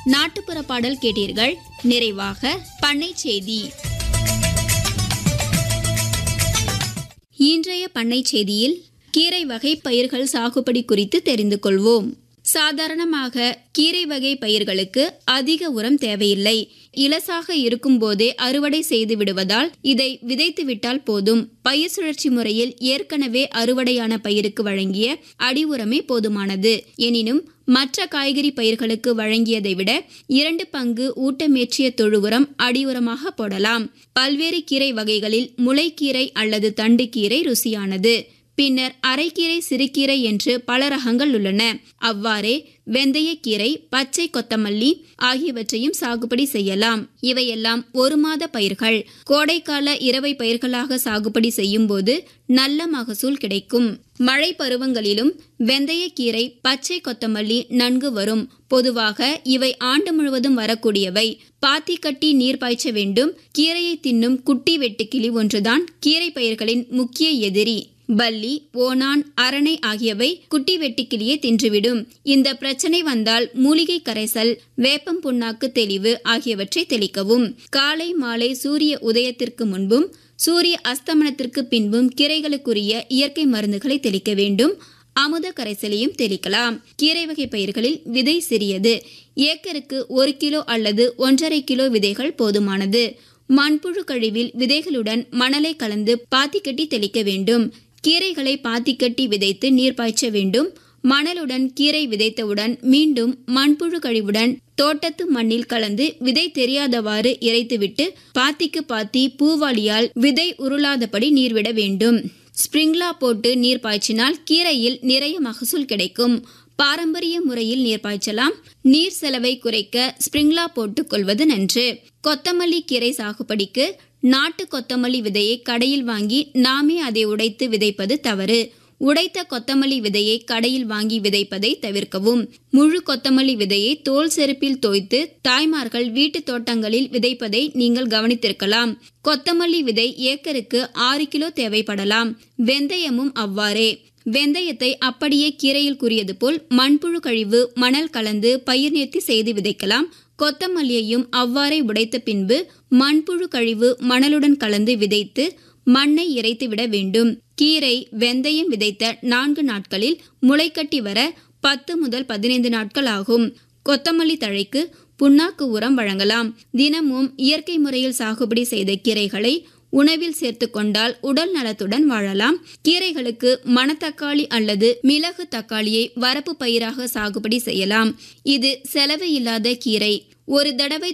நாட்டுப்புற பாடல் கேட்டீர்கள் நிறைவாக பண்ணை செய்தி இன்றைய பண்ணை செய்தியில் கீரை வகை பயிர்கள் சாகுபடி குறித்து தெரிந்து கொள்வோம் சாதாரணமாக கீரை வகை பயிர்களுக்கு அதிக உரம் தேவையில்லை இலசாக இருக்கும் போதே அறுவடை செய்து விடுவதால் இதை விதைத்து விட்டால் போதும் பயிர் சுழற்சி முறையில் ஏற்கனவே அறுவடையான பயிருக்கு வழங்கிய அடி உரமே போதுமானது எனினும் மற்ற காய்கறி பயிர்களுக்கு வழங்கியதை விட இரண்டு பங்கு ஊட்டமேற்றிய தொழு உரம் அடி உரமாக போடலாம் பல்வேறு கீரை வகைகளில் முளைக்கீரை அல்லது தண்டுக்கீரை ருசியானது பின்னர் அரைக்கீரை சிறுகீரை என்று பல ரகங்கள் உள்ளன அவ்வாறே வெந்தயக்கீரை பச்சை கொத்தமல்லி ஆகியவற்றையும் சாகுபடி செய்யலாம் இவையெல்லாம் ஒரு மாத பயிர்கள் கோடைக்கால இரவை பயிர்களாக சாகுபடி செய்யும் போது நல்ல மகசூல் கிடைக்கும் மழை பருவங்களிலும் வெந்தயக்கீரை பச்சை கொத்தமல்லி நன்கு வரும் பொதுவாக இவை ஆண்டு முழுவதும் வரக்கூடியவை பாத்தி கட்டி நீர் பாய்ச்ச வேண்டும் கீரையை தின்னும் குட்டி வெட்டுக்கிளி ஒன்றுதான் கீரை பயிர்களின் முக்கிய எதிரி பல்லி ஓணான் அரணை ஆகியவை குட்டி வெட்டுக்கிளியை தின்றுவிடும் இந்த பிரச்சனை வந்தால் மூலிகை கரைசல் வேப்பம் புண்ணாக்கு தெளிவு ஆகியவற்றை தெளிக்கவும் காலை மாலை சூரிய உதயத்திற்கு முன்பும் சூரிய அஸ்தமனத்திற்கு பின்பும் கீரைகளுக்குரிய இயற்கை மருந்துகளை தெளிக்க வேண்டும் அமுத கரைசலையும் தெளிக்கலாம் கீரை வகை பயிர்களில் விதை சிறியது ஏக்கருக்கு ஒரு கிலோ அல்லது ஒன்றரை கிலோ விதைகள் போதுமானது மண்புழு கழிவில் விதைகளுடன் மணலை கலந்து பாத்தி கட்டி தெளிக்க வேண்டும் கீரைகளை பாத்தி கட்டி விதைத்து நீர் பாய்ச்ச வேண்டும் மணலுடன் கீரை விதைத்தவுடன் மீண்டும் மண்புழு கழிவுடன் தோட்டத்து மண்ணில் கலந்து விதை தெரியாதவாறு இறைத்துவிட்டு பாத்திக்கு பாத்தி பூவாளியால் விதை உருளாதபடி நீர்விட வேண்டும் ஸ்பிரிங்லா போட்டு நீர் பாய்ச்சினால் கீரையில் நிறைய மகசூல் கிடைக்கும் பாரம்பரிய முறையில் நீர் பாய்ச்சலாம் நீர் செலவை குறைக்க ஸ்பிரிங்லா போட்டுக் கொள்வது நன்று கொத்தமல்லி கீரை சாகுபடிக்கு நாட்டு கொத்தமல்லி விதையை கடையில் வாங்கி நாமே அதை உடைத்து விதைப்பது தவறு உடைத்த கொத்தமல்லி விதையை கடையில் வாங்கி விதைப்பதை தவிர்க்கவும் முழு கொத்தமல்லி விதையை தோல் செருப்பில் தோய்த்து தாய்மார்கள் வீட்டு தோட்டங்களில் விதைப்பதை நீங்கள் கவனித்திருக்கலாம் கொத்தமல்லி விதை ஏக்கருக்கு ஆறு கிலோ தேவைப்படலாம் வெந்தயமும் அவ்வாறே வெந்தயத்தை அப்படியே கீரையில் கூறியது போல் மண்புழு கழிவு மணல் கலந்து பயிர் நேர்த்தி செய்து விதைக்கலாம் கொத்தமல்லியையும் அவ்வாறே உடைத்த பின்பு மண்புழு கழிவு மணலுடன் கலந்து விதைத்து மண்ணை இறைத்து விட வேண்டும் கீரை வெந்தயம் விதைத்த நான்கு நாட்களில் முளைக்கட்டி வர பத்து முதல் பதினைந்து நாட்கள் ஆகும் கொத்தமல்லி தழைக்கு புண்ணாக்கு உரம் வழங்கலாம் தினமும் இயற்கை முறையில் சாகுபடி செய்த கீரைகளை உணவில் சேர்த்து கொண்டால் உடல் நலத்துடன் வாழலாம் கீரைகளுக்கு மணத்தக்காளி அல்லது மிளகு தக்காளியை வரப்பு பயிராக சாகுபடி செய்யலாம் இது செலவு இல்லாத கீரை ஒரு தடவை